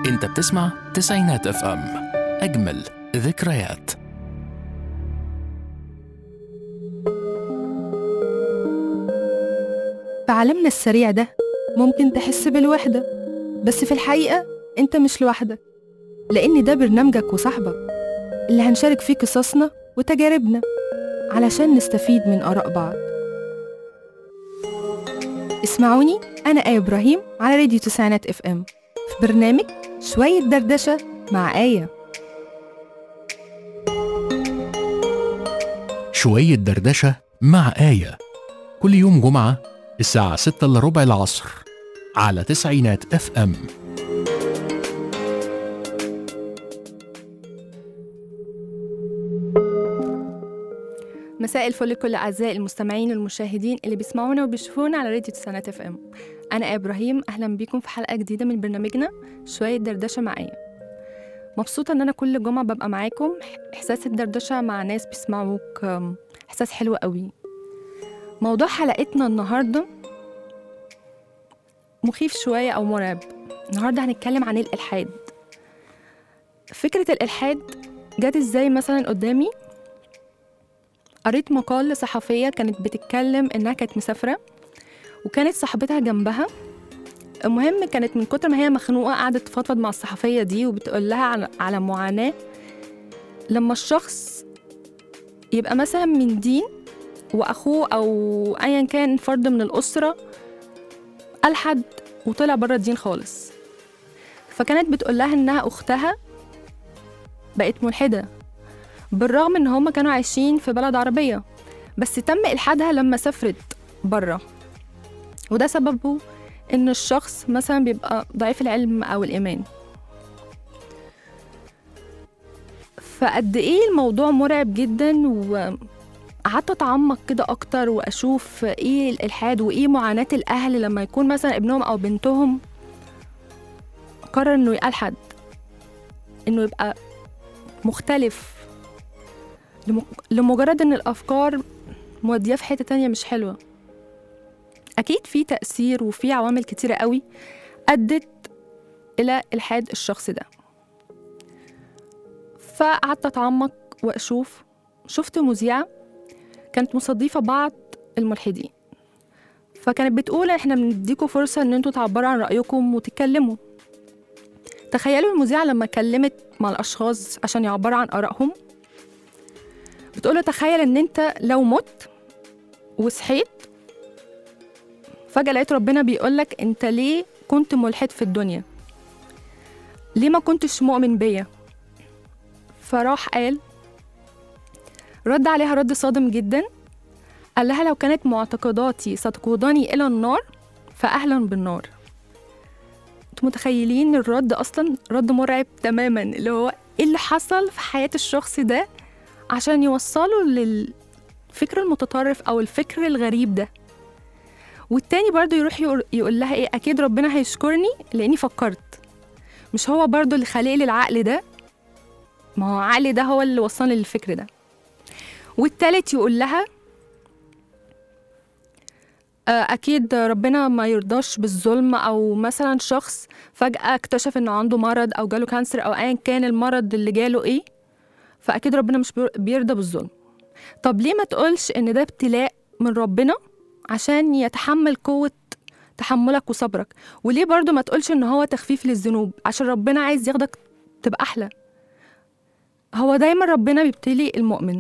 انت بتسمع تسعينات اف ام اجمل ذكريات في عالمنا السريع ده ممكن تحس بالوحدة بس في الحقيقة أنت مش لوحدك لأن ده برنامجك وصاحبك اللي هنشارك فيه قصصنا وتجاربنا علشان نستفيد من آراء بعض اسمعوني أنا آية إبراهيم على راديو تسعينات اف ام في برنامج شوية دردشة مع آية شوية دردشة مع آية كل يوم جمعة الساعة 6 إلا ربع العصر على تسعينات اف ام مساء الفل لكل أعزائي المستمعين والمشاهدين اللي بيسمعونا وبيشوفونا على راديو تسعينات اف ام أنا آية إبراهيم أهلا بيكم في حلقة جديدة من برنامجنا شوية دردشة معايا مبسوطة إن أنا كل جمعة ببقى معاكم إحساس الدردشة مع ناس بيسمعوك أم، إحساس حلو قوي موضوع حلقتنا النهاردة مخيف شوية أو مرعب النهاردة هنتكلم عن الإلحاد فكرة الإلحاد جت إزاي مثلا قدامي قريت مقال لصحفية كانت بتتكلم إنها كانت مسافرة وكانت صاحبتها جنبها المهم كانت من كتر ما هي مخنوقة قعدت تفضفض مع الصحفية دي وبتقول لها على, على معاناة لما الشخص يبقى مثلا من دين وأخوه أو أيا كان فرد من الأسرة ألحد وطلع بره الدين خالص فكانت بتقول لها إنها أختها بقت ملحدة بالرغم إن هما كانوا عايشين في بلد عربية بس تم إلحادها لما سافرت بره وده سببه إن الشخص مثلا بيبقى ضعيف العلم أو الإيمان فقد إيه الموضوع مرعب جدا وقعدت أتعمق كده أكتر وأشوف إيه الإلحاد وإيه معاناة الأهل لما يكون مثلا ابنهم أو بنتهم قرر إنه يلحد إنه يبقى مختلف لم- لمجرد إن الأفكار مودية في حتة تانية مش حلوة أكيد في تأثير وفي عوامل كتيرة قوي أدت إلى إلحاد الشخص ده فقعدت أتعمق وأشوف شفت مذيعة كانت مستضيفة بعض الملحدين فكانت بتقول إحنا بنديكوا فرصة إن انتوا تعبروا عن رأيكم وتتكلموا تخيلوا المذيعة لما كلمت مع الأشخاص عشان يعبروا عن آرائهم بتقوله تخيل إن أنت لو مت وصحيت فجأة لقيت ربنا بيقولك أنت ليه كنت ملحد في الدنيا ليه ما كنتش مؤمن بيا فراح قال رد عليها رد صادم جدا قال لها لو كانت معتقداتي ستقودني إلى النار فأهلا بالنار انتوا متخيلين الرد أصلا رد مرعب تماما اللي هو إيه اللي حصل في حياة الشخص ده عشان يوصله للفكر المتطرف أو الفكر الغريب ده والتاني برضو يروح يقول, يقول لها ايه اكيد ربنا هيشكرني لاني فكرت مش هو برضو اللي خالق لي العقل ده ما هو عقلي ده هو اللي وصلني للفكر ده والتالت يقول لها آه، اكيد ربنا ما يرضاش بالظلم او مثلا شخص فجأة اكتشف انه عنده مرض او جاله كانسر او ايا كان المرض اللي جاله ايه فاكيد ربنا مش بير- بيرضى بالظلم طب ليه ما تقولش ان ده ابتلاء من ربنا عشان يتحمل قوة تحملك وصبرك وليه برضو ما تقولش ان هو تخفيف للذنوب عشان ربنا عايز ياخدك تبقى احلى هو دايما ربنا بيبتلي المؤمن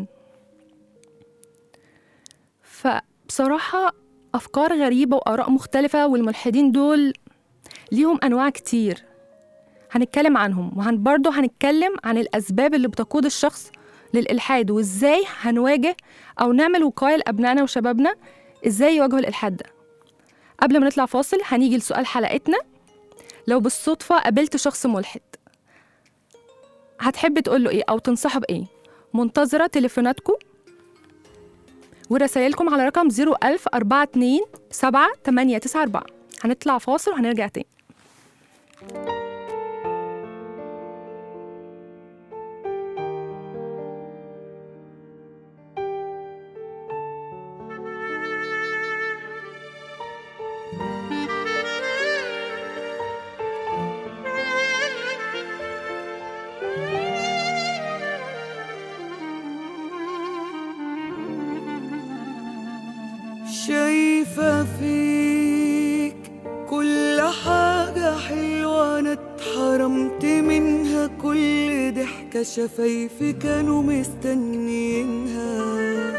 فبصراحة أفكار غريبة وآراء مختلفة والملحدين دول ليهم أنواع كتير هنتكلم عنهم وهن برضه هنتكلم عن الأسباب اللي بتقود الشخص للإلحاد وإزاي هنواجه أو نعمل وقاية لأبنائنا وشبابنا إزاي يواجهوا الإلحاد ده قبل ما نطلع فاصل هنيجي لسؤال حلقتنا لو بالصدفة قابلت شخص ملحد هتحب تقول له إيه أو تنصحه بإيه منتظرة تليفوناتكم ورسائلكم على رقم 01000 42 7 8 9 4 هنطلع فاصل وهنرجع تاني حرمت منها كل ضحكة شفايفي كانوا مستنيينها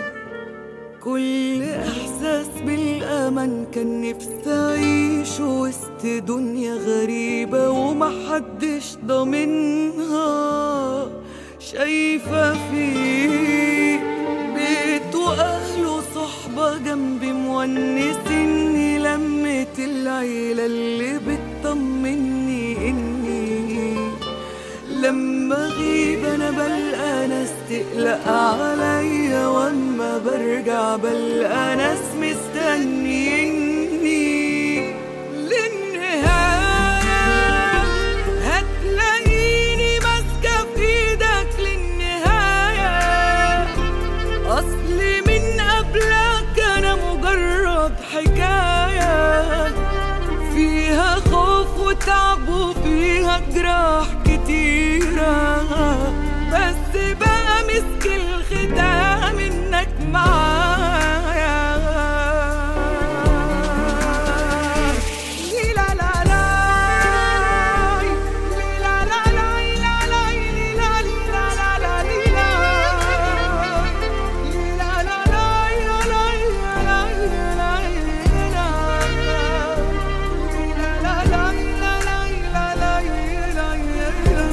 كل إحساس بالأمان كان نفسي أعيش وسط دنيا غريبة ومحدش ضامنها شايفة فيه بيت وأهله صحبة جنبي مونسني لمة العيلة اللي بتطمني إني لما اغيب انا بلقى ناس تقلق عليا واما برجع بلقى ناس مستنيني للنهاية هتلاقيني ماسكة في ايدك للنهاية اصلي من قبلك انا مجرد حكاية فيها خوف وتعب وفيها جراح كتيرة بس بقى مسك الختام انك معايا لي لا لا لا لي لا لا لا لا لا لي لا لي لا لا لا لي لا لي لا لا لا يا لا يا لا يا لا يا لا لي لا لا لا لا لا لا لا يا لا يا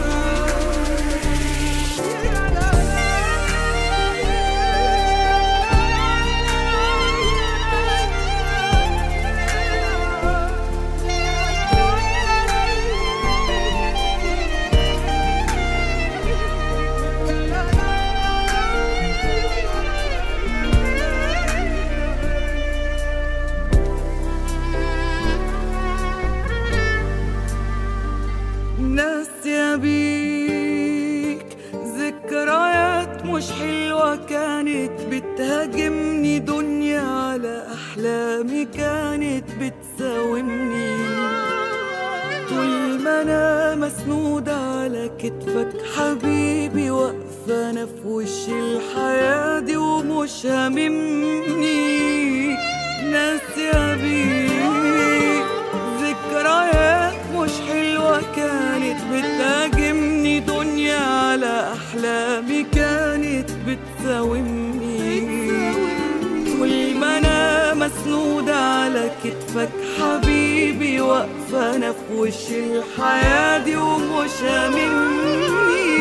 ناسية بيك ذكريات مش حلوة كانت بتهاجمني دنيا على أحلامي كانت بتساومني طول ما أنا مسنودة على كتفك حبيبي واقفة أنا في وش الحياة دي ومش هاممني ناسية بيك ذكريات مش حلوة كانت بتهاجمني دنيا على أحلامي كانت بتساومني طول ما أنا مسنودة على كتفك حبيبي واقفة أنا في وش الحياة دي ومش هاممني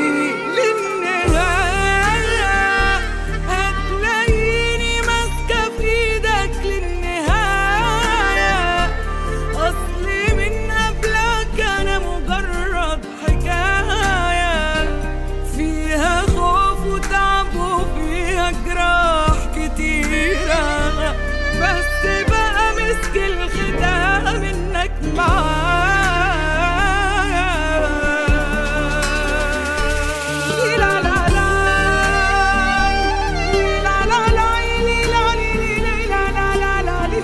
للنهاية هتلاقيني ماسكة في إيدك للنهاية أصلي من قبلك أنا مجرد حكاية فيها خوف وتعب وفيها جراح كتيرة بس بقى مسك الختام إنك معايا لا لا لا لا لا لا لا لا لا لا لا لا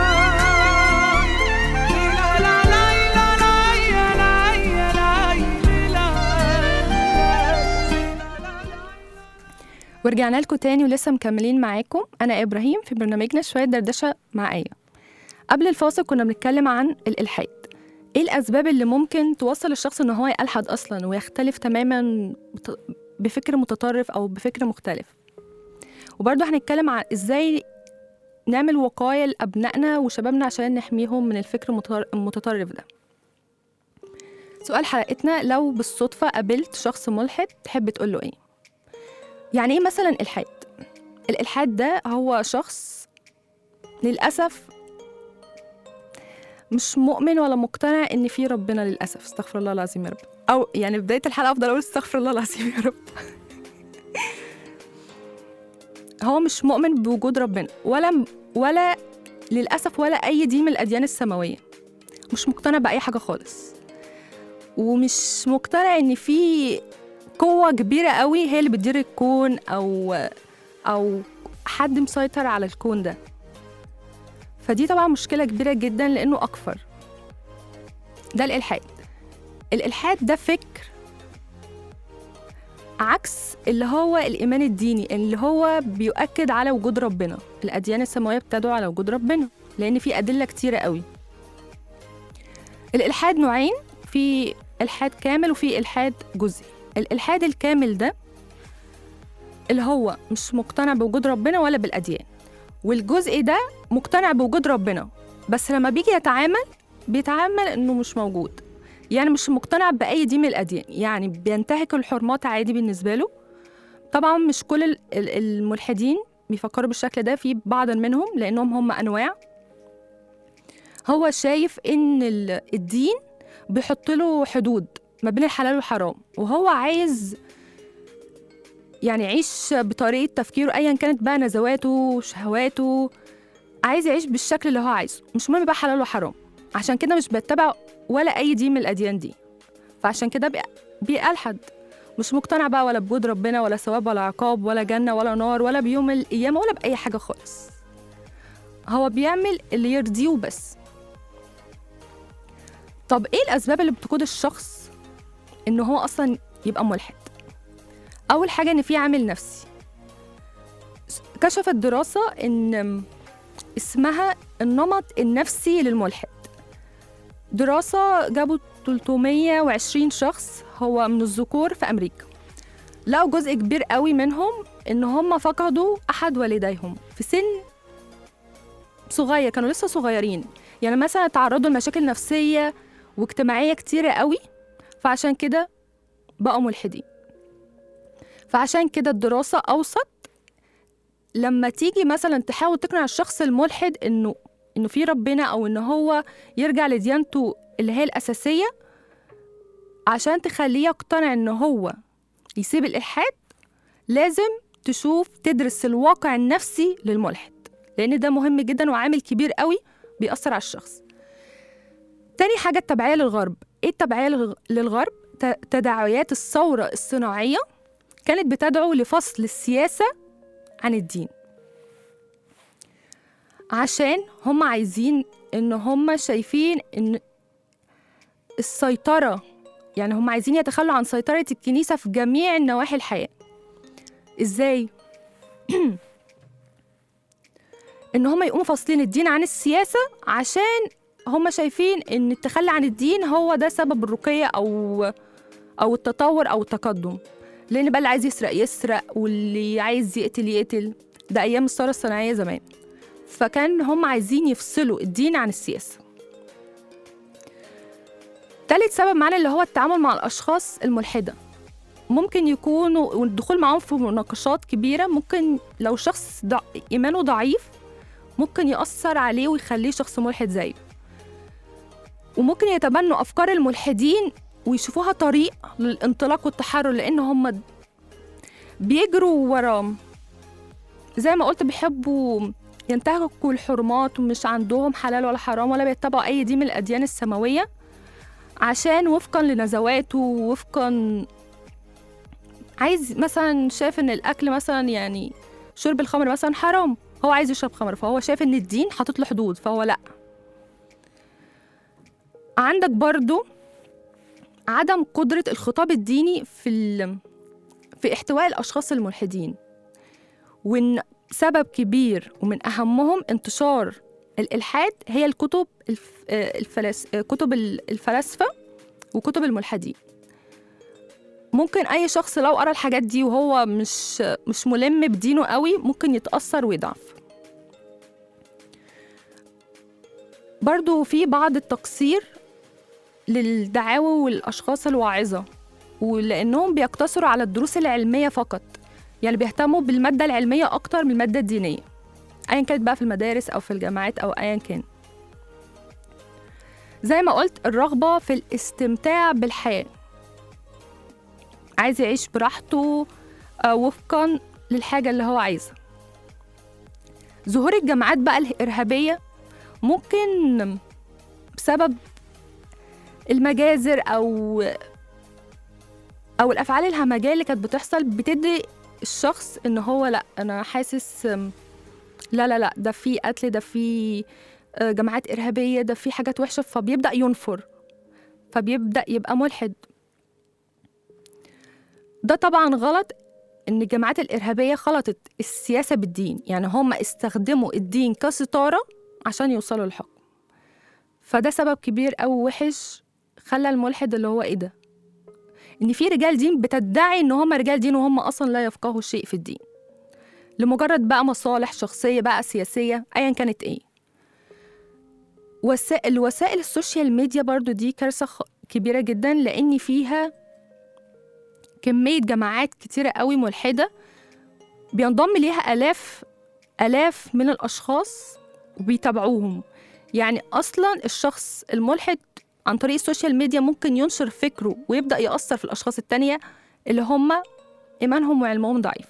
ورجعنا لكم تاني ولسه مكملين معاكم أنا إبراهيم في برنامجنا شوية دردشة مع آية قبل الفاصل كنا بنتكلم عن الإلحاد إيه الأسباب اللي ممكن توصل الشخص إن هو يلحد أصلا ويختلف تماما بت- بفكر متطرف أو بفكر مختلف وبرضه هنتكلم عن إزاي نعمل وقاية لأبنائنا وشبابنا عشان نحميهم من الفكر المتطر- المتطرف ده سؤال حلقتنا لو بالصدفة قابلت شخص ملحد تحب تقول له إيه يعني ايه مثلا الحاد الالحاد ده هو شخص للاسف مش مؤمن ولا مقتنع ان في ربنا للاسف استغفر الله العظيم يا رب او يعني بدايه الحلقه افضل اقول استغفر الله العظيم يا رب هو مش مؤمن بوجود ربنا ولا ولا للاسف ولا اي دين من الاديان السماويه مش مقتنع باي حاجه خالص ومش مقتنع ان في قوة كبيرة قوي هي اللي بتدير الكون أو أو حد مسيطر على الكون ده فدي طبعا مشكلة كبيرة جدا لأنه أكفر ده الإلحاد الإلحاد ده فكر عكس اللي هو الإيمان الديني اللي هو بيؤكد على وجود ربنا الأديان السماوية بتدعو على وجود ربنا لأن في أدلة كتيرة قوي الإلحاد نوعين في إلحاد كامل وفي إلحاد جزئي الإلحاد الكامل ده اللي هو مش مقتنع بوجود ربنا ولا بالأديان والجزء ده مقتنع بوجود ربنا بس لما بيجي يتعامل بيتعامل إنه مش موجود يعني مش مقتنع بأي دين من الأديان يعني بينتهك الحرمات عادي بالنسبة له طبعا مش كل ال- ال- الملحدين بيفكروا بالشكل ده في بعض منهم لأنهم هم أنواع هو شايف إن ال- الدين بيحط له حدود ما بين الحلال والحرام وهو عايز يعني يعيش بطريقة تفكيره أيا كانت بقى نزواته شهواته عايز يعيش بالشكل اللي هو عايزه مش مهم بقى حلال وحرام عشان كده مش بيتبع ولا أي دين من الأديان دي فعشان كده بي- بيألحد مش مقتنع بقى ولا بوجود ربنا ولا ثواب ولا عقاب ولا جنة ولا نار ولا بيوم القيامة ولا بأي حاجة خالص هو بيعمل اللي يرضيه بس طب ايه الأسباب اللي بتقود الشخص إن هو أصلا يبقى ملحد أول حاجة إن في عامل نفسي كشفت دراسة إن اسمها النمط النفسي للملحد دراسة جابوا 320 شخص هو من الذكور في أمريكا لقوا جزء كبير قوي منهم إن هم فقدوا أحد والديهم في سن صغير كانوا لسه صغيرين يعني مثلا تعرضوا لمشاكل نفسية واجتماعية كتيرة قوي فعشان كده بقوا ملحدين فعشان كده الدراسة أوصت لما تيجي مثلا تحاول تقنع الشخص الملحد إنه إنه في ربنا أو إن هو يرجع لديانته اللي هي الأساسية عشان تخليه يقتنع إن هو يسيب الإلحاد لازم تشوف تدرس الواقع النفسي للملحد لأن ده مهم جدا وعامل كبير قوي بيأثر على الشخص تاني حاجة التبعية للغرب إيه التبعية للغ- للغرب؟ ت- تداعيات الثورة الصناعية كانت بتدعو لفصل السياسة عن الدين عشان هم عايزين إن هم شايفين إن السيطرة يعني هم عايزين يتخلوا عن سيطرة الكنيسة في جميع نواحي الحياة إزاي؟ إن هم يقوموا فاصلين الدين عن السياسة عشان هم شايفين إن التخلي عن الدين هو ده سبب الرقية أو أو التطور أو التقدم لأن بقى اللي عايز يسرق يسرق واللي عايز يقتل يقتل ده أيام الثورة الصناعية زمان فكان هم عايزين يفصلوا الدين عن السياسة تالت سبب معانا اللي هو التعامل مع الأشخاص الملحدة ممكن يكونوا والدخول معاهم في مناقشات كبيرة ممكن لو شخص ضع... إيمانه ضعيف ممكن يأثر عليه ويخليه شخص ملحد زيه وممكن يتبنوا أفكار الملحدين ويشوفوها طريق للانطلاق والتحرر لأن هم بيجروا وراه زي ما قلت بيحبوا ينتهكوا الحرمات ومش عندهم حلال ولا حرام ولا بيتبعوا أي دين من الأديان السماوية عشان وفقا لنزواته ووفقا عايز مثلا شايف ان الاكل مثلا يعني شرب الخمر مثلا حرام هو عايز يشرب خمر فهو شايف ان الدين حاطط له حدود فهو لا عندك برضو عدم قدرة الخطاب الديني في ال... في احتواء الأشخاص الملحدين وإن سبب كبير ومن أهمهم انتشار الإلحاد هي الكتب الف... آه، الفلس... آه، كتب ال- الفلاسفة وكتب الملحدين ممكن أي شخص لو قرأ الحاجات دي وهو مش مش ملم بدينه قوي ممكن يتأثر ويضعف برضو في بعض التقصير للدعاوى والأشخاص الواعظة ولأنهم بيقتصروا على الدروس العلمية فقط يعني بيهتموا بالمادة العلمية أكتر من المادة الدينية أيا كانت بقى في المدارس أو في الجامعات أو أيا كان زي ما قلت الرغبة في الاستمتاع بالحياة عايز يعيش براحته آه، وفقا للحاجة اللي هو عايزها ظهور الجماعات بقى الإرهابية ممكن بسبب المجازر أو أو الأفعال الهمجية اللي كانت بتحصل بتدي الشخص إن هو لأ أنا حاسس أم، لا لا لا ده في قتل ده في آه، جماعات إرهابية ده في حاجات وحشة فبيبدأ ينفر فبيبدأ يبقى ملحد ده طبعا غلط ان الجماعات الارهابيه خلطت السياسه بالدين يعني هم استخدموا الدين كستاره عشان يوصلوا للحكم فده سبب كبير أوي وحش خلى الملحد اللي هو ايه ده ان في رجال دين بتدعي ان هم رجال دين وهم اصلا لا يفقهوا شيء في الدين لمجرد بقى مصالح شخصيه بقى سياسيه ايا كانت ايه وسائل وسائل السوشيال ميديا برضو دي كارثه خ- كبيره جدا لان فيها كميه جماعات كتيره قوي ملحده بينضم ليها الاف الاف من الاشخاص وبيتابعوهم يعني اصلا الشخص الملحد عن طريق السوشيال ميديا ممكن ينشر فكره ويبدا ياثر في الاشخاص التانية اللي هم ايمانهم وعلمهم ضعيف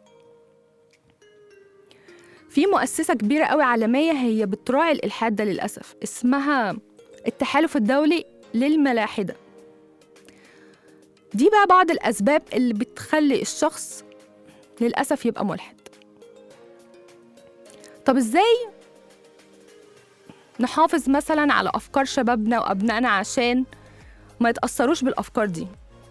في مؤسسة كبيرة قوي عالمية هي بتراعي الإلحاد ده للأسف اسمها التحالف الدولي للملاحدة دي بقى بعض الأسباب اللي بتخلي الشخص للأسف يبقى ملحد طب إزاي نحافظ مثلا على أفكار شبابنا وأبنائنا عشان ما يتأثروش بالأفكار دي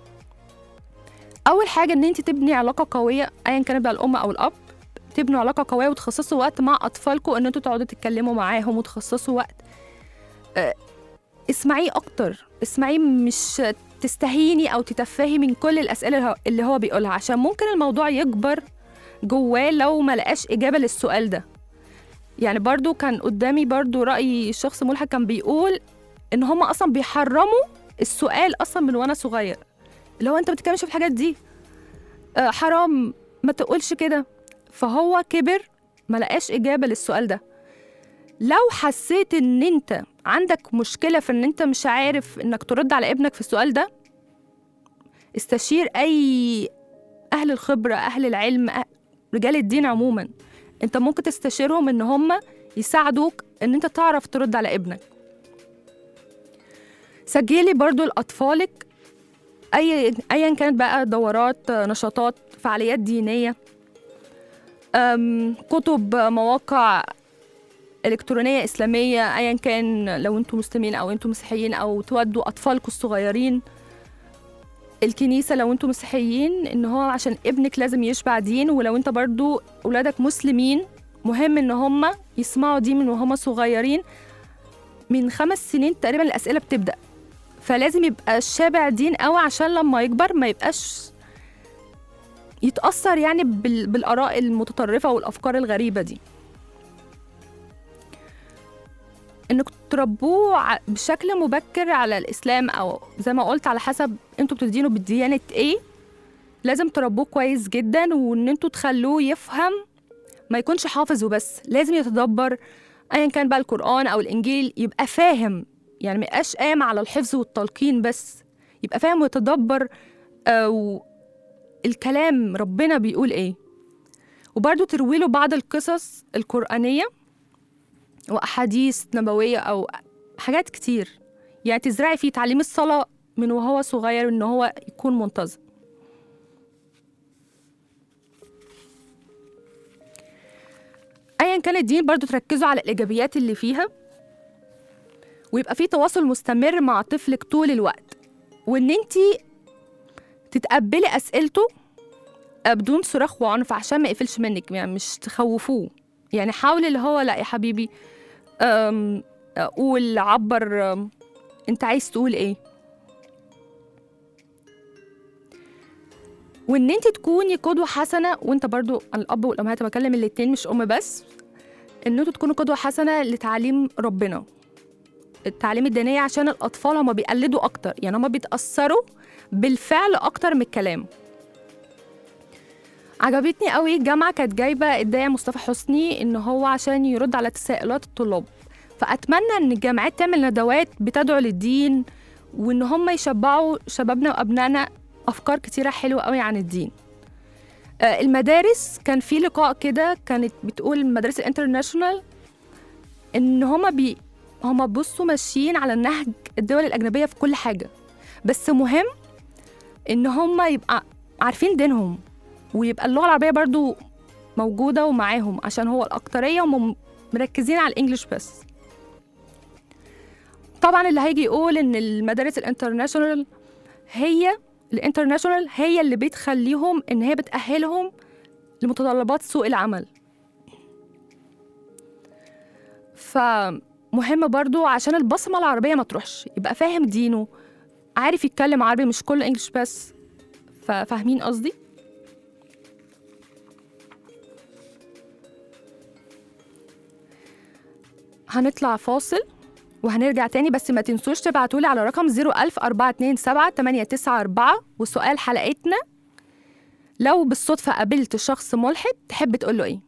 أول حاجة إن أنت تبني علاقة قوية أيا كانت بقى الأم أو الأب تبنوا علاقة قوية وتخصصوا وقت مع أطفالكم إن أنتوا تقعدوا تتكلموا معاهم وتخصصوا وقت آه، اسمعيه أكتر اسمعيه مش تستهيني أو تتفهي من كل الأسئلة اللي هو- اللي هو بيقولها عشان ممكن الموضوع يكبر جواه لو ما لقاش إجابة للسؤال ده يعني برضو كان قدامي برضو رأي شخص ملحد كان بيقول إن هم أصلا بيحرموا السؤال أصلا من وأنا صغير اللي هو أنت ما بتتكلمش في الحاجات دي آه، حرام ما تقولش كده فهو كبر ما لقاش إجابة للسؤال ده لو حسيت إن أنت عندك مشكلة في إن أنت مش عارف إنك ترد على ابنك في السؤال ده استشير أي أهل الخبرة أهل العلم أه- رجال الدين عموما أنت ممكن تستشيرهم إن هم يساعدوك إن أنت تعرف ترد على ابنك سجلي برضو لأطفالك أي أيا كانت بقى دورات نشاطات فعاليات دينية أم، كتب مواقع إلكترونية إسلامية أيا كان لو أنتم مسلمين أو أنتم مسيحيين أو تودوا أطفالكم الصغيرين الكنيسة لو أنتم مسيحيين إن هو عشان ابنك لازم يشبع دين ولو أنت برضو أولادك مسلمين مهم إن هم يسمعوا دين من وهم صغيرين من خمس سنين تقريبا الأسئلة بتبدأ فلازم يبقى شابع دين قوي عشان لما يكبر ما يبقاش يتأثر يعني بال- بالآراء المتطرفة والأفكار الغريبة دي إنك تربوه ع- بشكل مبكر على الإسلام أو زي ما قلت على حسب أنتوا بتدينوا بالديانة إيه لازم تربوه كويس جدا وإن أنتوا تخلوه يفهم ما يكونش حافظ وبس لازم يتدبر أيا كان بقى القرآن أو الإنجيل يبقى فاهم يعني ما يبقاش قام على الحفظ والتلقين بس يبقى فاهم ويتدبر أو الكلام ربنا بيقول ايه وبرضه تروي له بعض القصص القرآنية وأحاديث نبوية أو حاجات كتير يعني تزرعي فيه تعليم الصلاة من وهو صغير إن هو يكون منتظم أيا كان الدين برضه تركزوا على الإيجابيات اللي فيها ويبقى في تواصل مستمر مع طفلك طول الوقت وإن أنتي تتقبلي أسئلته بدون صراخ وعنف عشان ما يقفلش منك يعني مش تخوفوه يعني حاولي اللي هو لا يا حبيبي أم، قول عبر أم، انت عايز تقول ايه وان انت تكوني قدوه حسنه وانت برضو الاب والامهات بكلم الاتنين مش ام بس ان انتوا تكونوا قدوه حسنه لتعليم ربنا التعليم الدينيه عشان الاطفال هما بيقلدوا اكتر يعني هما بيتاثروا بالفعل اكتر من الكلام عجبتني قوي الجامعه كانت جايبه الداعي مصطفى حسني ان هو عشان يرد على تساؤلات الطلاب فاتمنى ان الجامعات تعمل ندوات بتدعو للدين وان هم يشبعوا شبابنا وابنائنا افكار كتيره حلوه قوي عن الدين آه، المدارس كان في لقاء كده كانت بتقول المدارس الانترناشونال ان هما بي هما بصوا ماشيين على النهج الدول الاجنبيه في كل حاجه بس مهم ان هما يبقى عارفين دينهم ويبقى اللغه العربيه برضو موجوده ومعاهم عشان هو الاكتريه وهم مركزين على الانجليش بس طبعا اللي هيجي يقول ان المدارس الانترناشونال هي الانترناشونال هي اللي بتخليهم ان هي بتأهلهم لمتطلبات سوق العمل فمهم برضو عشان البصمة العربية ما تروحش يبقى فاهم دينه عارف يتكلم عربي مش كله انجلش بس فاهمين قصدي هنطلع فاصل وهنرجع تاني بس ما تنسوش تبعتولي على رقم 01427 وسؤال حلقتنا لو بالصدفة قابلت شخص ملحد تحب تقوله ايه؟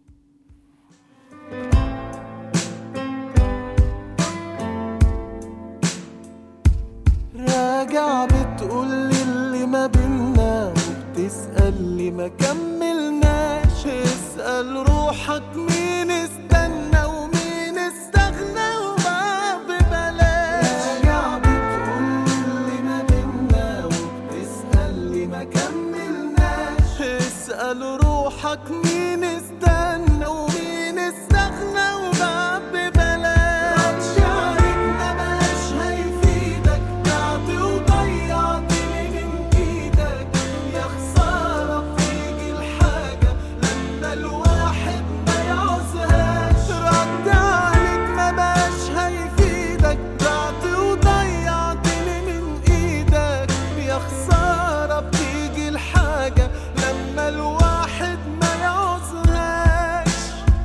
راجع بتقولي اللي ما بينا وبتسأل لي ما كملناش اسأل روحك مين استنى ومين استغنى وما ببلاش راجع بتقولي اللي ما بينا وبتسأل لي ما كملناش اسأل روحك مين استنى ومين استغنى وما ببلاش شعرك ما بقاش هيفيدك تعطي وضيعتني من ايدك يا خسارة بتيجي الحاجة لما الواحد ما يعوزهاش رد عليك ما بقاش هيفيدك تعطي وضيعتني من ايدك يا خسارة بتيجي الحاجة لما الواحد ما يعوزهاش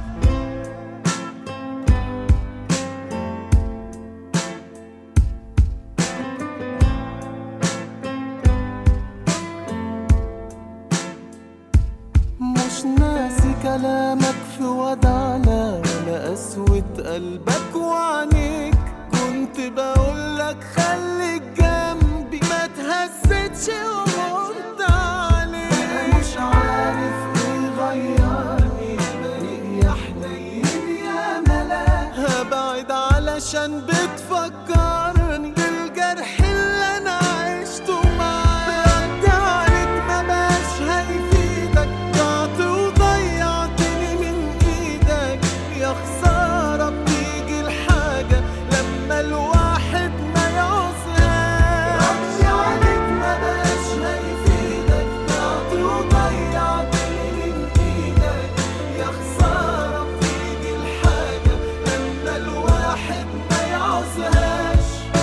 مش ناسي كلامك في ودعنا ولا قسوة قلبك وعينيك كنت بقولك خليك جنبي ما تهزتش وقمت عليك مش عارف ايه غيرني بريء يا حنين يا ملاك هبعد علشان بتفكرني بالجرح اللي انا عشته معاك رد عليك ما بقاش هيفيدك ضعت وضيعتني من ايدك يا خسارة بتيجي الحاجة لما الواحد ما يعوزهاش رد عليك ما بقاش هيفيدك ضعت وضيعتني من ايدك يا خسارة بتيجي الحاجة لما الواحد ما يعوزهاش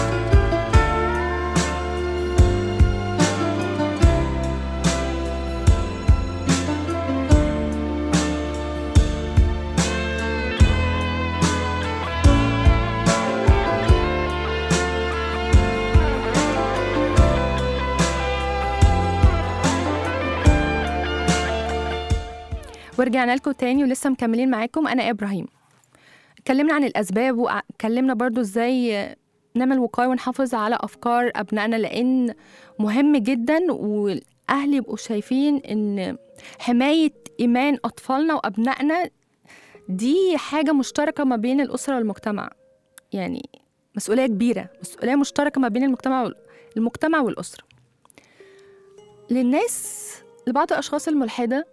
ورجعنا لكم تاني ولسه مكملين معاكم انا ابراهيم اتكلمنا عن الاسباب واتكلمنا برضو ازاي نعمل وقايه ونحافظ على افكار ابنائنا لان مهم جدا والاهل يبقوا شايفين ان حمايه ايمان اطفالنا وابنائنا دي حاجه مشتركه ما بين الاسره والمجتمع يعني مسؤوليه كبيره مسؤوليه مشتركه ما بين المجتمع وال- المجتمع والاسره للناس لبعض الاشخاص الملحده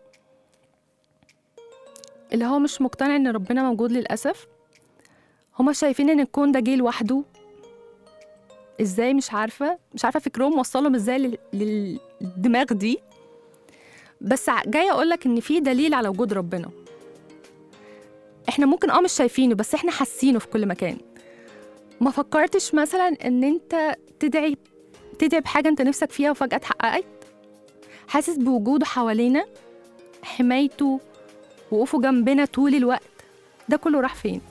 اللي هو مش مقتنع ان ربنا موجود للاسف هما شايفين ان الكون ده جه لوحده ازاي مش عارفه مش عارفه فكرهم وصلهم ازاي لل- للدماغ دي بس ع- جايه اقول لك ان في دليل على وجود ربنا احنا ممكن اه مش شايفينه بس احنا حاسينه في كل مكان ما فكرتش مثلا ان انت تدعي تدعي بحاجه انت نفسك فيها وفجاه اتحققت حاسس بوجوده حوالينا حمايته وقوفوا جنبنا طول الوقت ده كله راح فين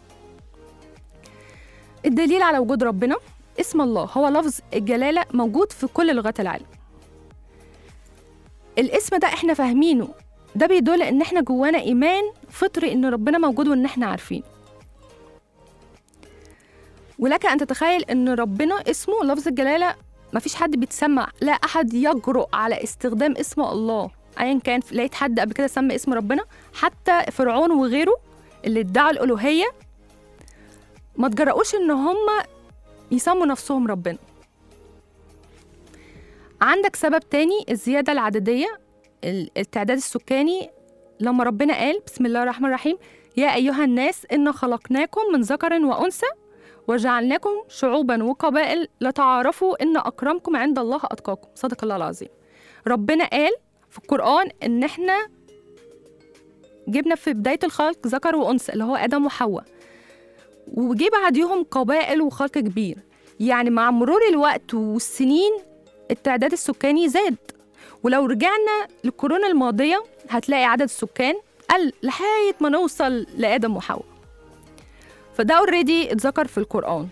الدليل على وجود ربنا اسم الله هو لفظ الجلالة موجود في كل لغات العالم الاسم ده احنا فاهمينه ده بيدل ان احنا جوانا ايمان فطري ان ربنا موجود وان احنا عارفينه ولك ان تتخيل ان ربنا اسمه لفظ الجلاله مفيش حد بيتسمع لا احد يجرؤ على استخدام اسم الله ايا كان لقيت حد قبل كده سمى اسم ربنا حتى فرعون وغيره اللي ادعوا الالوهيه ما تجرؤوش ان هم يسموا نفسهم ربنا عندك سبب تاني الزياده العدديه ال- التعداد السكاني لما ربنا قال بسم الله الرحمن الرحيم يا ايها الناس انا خلقناكم من ذكر وانثى وجعلناكم شعوبا وقبائل لتعارفوا ان اكرمكم عند الله اتقاكم صدق الله العظيم ربنا قال في القران ان احنا جبنا في بدايه الخلق ذكر وانثى اللي هو ادم وحواء وجي بعديهم قبائل وخلق كبير يعني مع مرور الوقت والسنين التعداد السكاني زاد ولو رجعنا للقرون الماضية هتلاقي عدد السكان قل لحد ما نوصل لآدم وحواء فده اوريدي اتذكر في القرآن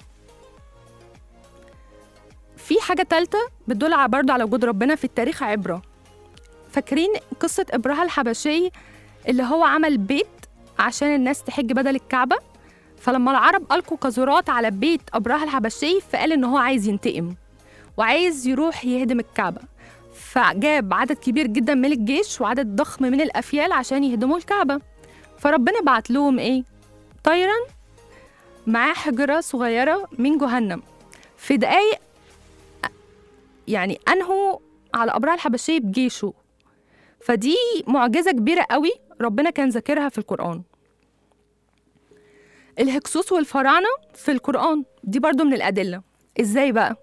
في حاجة تالتة بتدل على برضه على وجود ربنا في التاريخ عبرة فاكرين قصة إبراهة الحبشي اللي هو عمل بيت عشان الناس تحج بدل الكعبة فلما العرب ألقوا قذورات على بيت أبراهة الحبشي فقال إن هو عايز ينتقم وعايز يروح يهدم الكعبة فجاب عدد كبير جدا من الجيش وعدد ضخم من الأفيال عشان يهدموا الكعبة فربنا بعت لهم إيه؟ طيرا معاه حجرة صغيرة من جهنم في دقايق يعني أنهوا على أبراهة الحبشي بجيشه فدي معجزة كبيرة قوي ربنا كان ذاكرها في القرآن الهكسوس والفراعنة في القرآن دي برضو من الأدلة إزاي بقى؟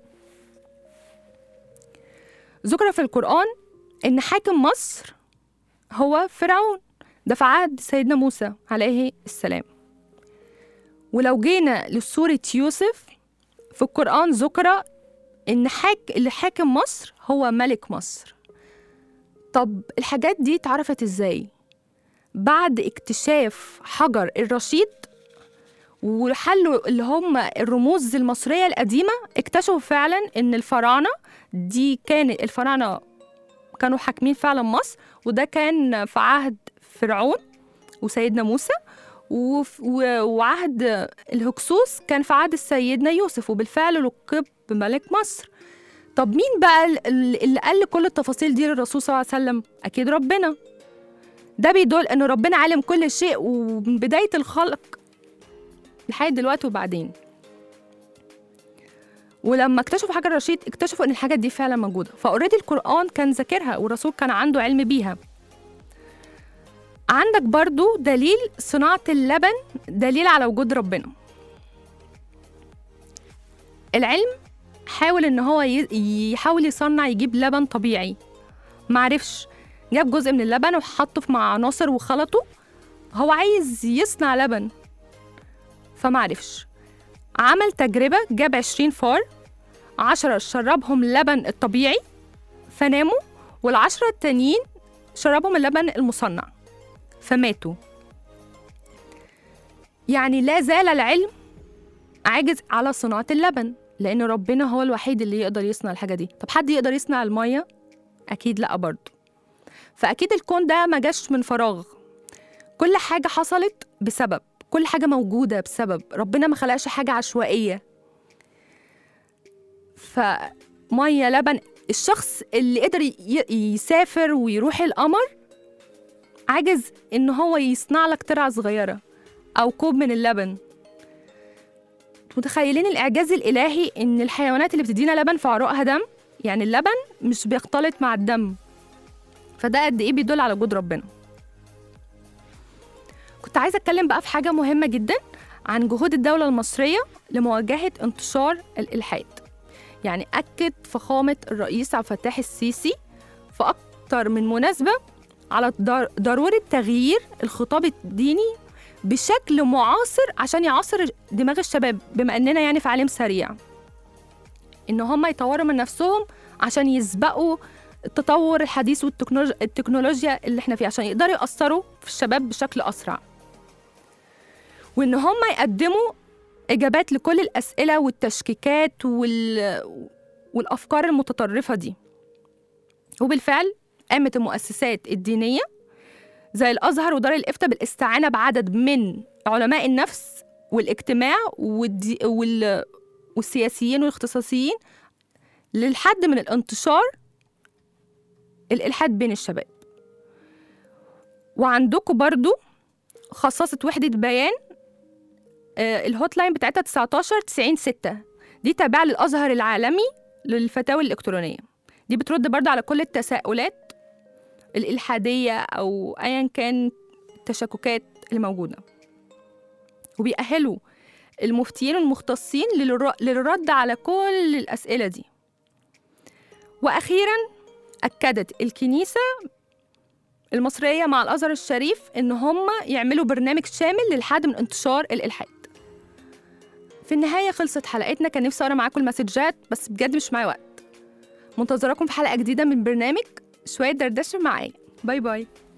ذكر في القرآن إن حاكم مصر هو فرعون ده في عهد سيدنا موسى عليه السلام ولو جينا لسورة يوسف في القرآن ذكر إن حاك اللي حاكم مصر هو ملك مصر طب الحاجات دي اتعرفت إزاي؟ بعد اكتشاف حجر الرشيد وحلوا اللي هم الرموز المصرية القديمة اكتشفوا فعلا إن الفراعنة دي كان الفراعنة كانوا حاكمين فعلا مصر وده كان في عهد فرعون وسيدنا موسى وف- و- وعهد الهكسوس كان في عهد سيدنا يوسف وبالفعل لقب بملك مصر طب مين بقى ال- ال- اللي قال كل التفاصيل دي للرسول صلى الله عليه وسلم أكيد ربنا ده بيدل إن ربنا عالم كل شيء ومن بداية الخلق لحد دلوقتي وبعدين ولما اكتشفوا حجر الرشيد اكتشفوا ان الحاجات دي فعلا موجوده فاوريدي القران كان ذاكرها والرسول كان عنده علم بيها عندك برضو دليل صناعه اللبن دليل على وجود ربنا العلم حاول ان هو ي- يحاول يصنع يجيب لبن طبيعي معرفش جاب جزء من اللبن وحطه في مع عناصر وخلطه هو عايز يصنع لبن فمعرفش عمل تجربة جاب 20 فار عشرة شربهم اللبن الطبيعي فناموا والعشرة التانيين شربهم اللبن المصنع فماتوا يعني لا زال العلم عاجز على صناعة اللبن لأن ربنا هو الوحيد اللي يقدر يصنع الحاجة دي طب حد يقدر يصنع المية؟ أكيد لأ برضه فأكيد الكون ده ما جاش من فراغ كل حاجة حصلت بسبب كل حاجة موجودة بسبب ربنا ما خلقش حاجة عشوائية فمية لبن الشخص اللي قدر ي- يسافر ويروح القمر عاجز ان هو يصنع لك ترعة صغيرة او كوب من اللبن متخيلين الاعجاز الالهي ان الحيوانات اللي بتدينا لبن في عروقها دم يعني اللبن مش بيختلط مع الدم فده قد ايه بيدل على وجود ربنا كنت عايزه اتكلم بقى في حاجه مهمه جدا عن جهود الدوله المصريه لمواجهه انتشار الالحاد يعني اكد فخامه الرئيس عبد الفتاح السيسي في اكتر من مناسبه على ضر- ضروره تغيير الخطاب الديني بشكل معاصر عشان يعاصر دماغ الشباب بما اننا يعني في عالم سريع ان هم يطوروا من نفسهم عشان يسبقوا التطور الحديث والتكنولوجيا اللي احنا فيها عشان يقدروا يأثروا في الشباب بشكل أسرع وإن هم يقدموا إجابات لكل الأسئلة والتشكيكات وال... والأفكار المتطرفة دي وبالفعل قامت المؤسسات الدينية زي الأزهر ودار الإفتاء بالاستعانة بعدد من علماء النفس والاجتماع والدي... وال... والسياسيين والاختصاصيين للحد من الانتشار الإلحاد بين الشباب وعندكم برضو خصصت وحدة بيان آه، الهوت لاين بتاعتها 19 90 6 دي تابعة للأزهر العالمي للفتاوى الإلكترونية دي بترد برضو على كل التساؤلات الإلحادية أو أيا كان التشككات اللي موجودة وبيأهلوا المفتيين والمختصين للر- للرد على كل الأسئلة دي وأخيراً أكدت الكنيسة المصرية مع الأزهر الشريف إن هم يعملوا برنامج شامل للحد من انتشار الإلحاد في النهاية خلصت حلقتنا كان نفسي أقرأ معاكم المسجات بس بجد مش معايا وقت منتظراكم في حلقة جديدة من برنامج شوية دردشة معايا باي باي